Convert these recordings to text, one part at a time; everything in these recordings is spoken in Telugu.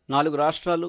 నాలుగు రాష్ట్రాలు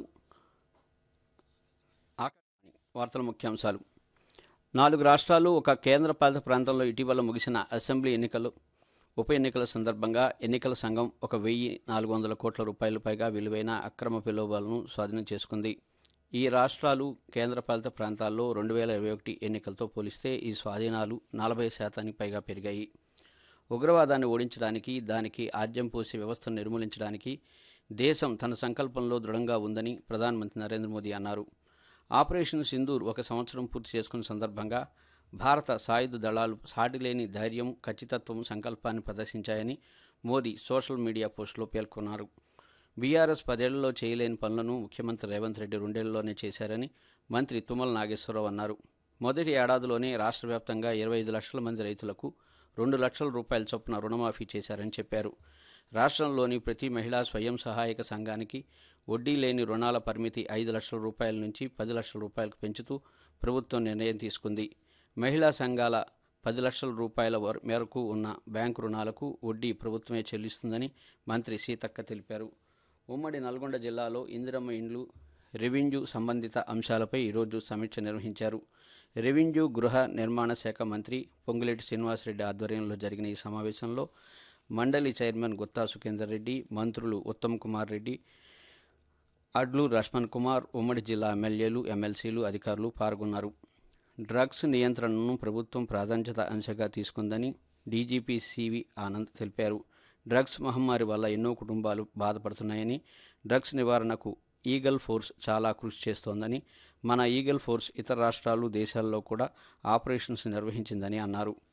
ఆకాశవాణి వార్తల ముఖ్యాంశాలు నాలుగు రాష్ట్రాలు ఒక కేంద్రపాలిత ప్రాంతంలో ఇటీవల ముగిసిన అసెంబ్లీ ఎన్నికలు ఉప ఎన్నికల సందర్భంగా ఎన్నికల సంఘం ఒక వెయ్యి నాలుగు వందల కోట్ల రూపాయలు పైగా విలువైన అక్రమ పిలువలను స్వాధీనం చేసుకుంది ఈ రాష్ట్రాలు కేంద్రపాలిత ప్రాంతాల్లో రెండు వేల ఇరవై ఒకటి ఎన్నికలతో పోలిస్తే ఈ స్వాధీనాలు నలభై శాతానికి పైగా పెరిగాయి ఉగ్రవాదాన్ని ఓడించడానికి దానికి ఆద్యం పోసే వ్యవస్థను నిర్మూలించడానికి దేశం తన సంకల్పంలో దృఢంగా ఉందని ప్రధానమంత్రి నరేంద్ర మోదీ అన్నారు ఆపరేషన్ సింధూర్ ఒక సంవత్సరం పూర్తి చేసుకున్న సందర్భంగా భారత సాయుధ దళాలు సాటిలేని ధైర్యం ఖచ్చితత్వం సంకల్పాన్ని ప్రదర్శించాయని మోదీ సోషల్ మీడియా పోస్టులో పేర్కొన్నారు బీఆర్ఎస్ పదేళ్లలో చేయలేని పనులను ముఖ్యమంత్రి రేవంత్ రెడ్డి రెండేళ్లలోనే చేశారని మంత్రి తుమ్మల నాగేశ్వరరావు అన్నారు మొదటి ఏడాదిలోనే రాష్ట్ర వ్యాప్తంగా ఇరవై ఐదు లక్షల మంది రైతులకు రెండు లక్షల రూపాయల చొప్పున రుణమాఫీ చేశారని చెప్పారు రాష్ట్రంలోని ప్రతి మహిళా స్వయం సహాయక సంఘానికి వడ్డీ లేని రుణాల పరిమితి ఐదు లక్షల రూపాయల నుంచి పది లక్షల రూపాయలకు పెంచుతూ ప్రభుత్వం నిర్ణయం తీసుకుంది మహిళా సంఘాల పది లక్షల రూపాయల వర- మేరకు ఉన్న బ్యాంకు రుణాలకు వడ్డీ ప్రభుత్వమే చెల్లిస్తుందని మంత్రి సీతక్క తెలిపారు ఉమ్మడి నల్గొండ జిల్లాలో ఇందిరమ్మ ఇండ్లు రెవెన్యూ సంబంధిత అంశాలపై ఈరోజు సమీక్ష నిర్వహించారు రెవెన్యూ గృహ నిర్మాణ శాఖ మంత్రి పొంగులేటి శ్రీనివాసరెడ్డి ఆధ్వర్యంలో జరిగిన ఈ సమావేశంలో మండలి చైర్మన్ గుత్తా సుఖేందర్ రెడ్డి మంత్రులు ఉత్తమ్ కుమార్ రెడ్డి అడ్లు లక్ష్మణ్ కుమార్ ఉమ్మడి జిల్లా ఎమ్మెల్యేలు ఎమ్మెల్సీలు అధికారులు పాల్గొన్నారు డ్రగ్స్ నియంత్రణను ప్రభుత్వం ప్రాధాన్యత అంశంగా తీసుకుందని డీజీపీ సివి ఆనంద్ తెలిపారు డ్రగ్స్ మహమ్మారి వల్ల ఎన్నో కుటుంబాలు బాధపడుతున్నాయని డ్రగ్స్ నివారణకు ఈగల్ ఫోర్స్ చాలా కృషి చేస్తోందని మన ఈగల్ ఫోర్స్ ఇతర రాష్ట్రాలు దేశాల్లో కూడా ఆపరేషన్స్ నిర్వహించిందని అన్నారు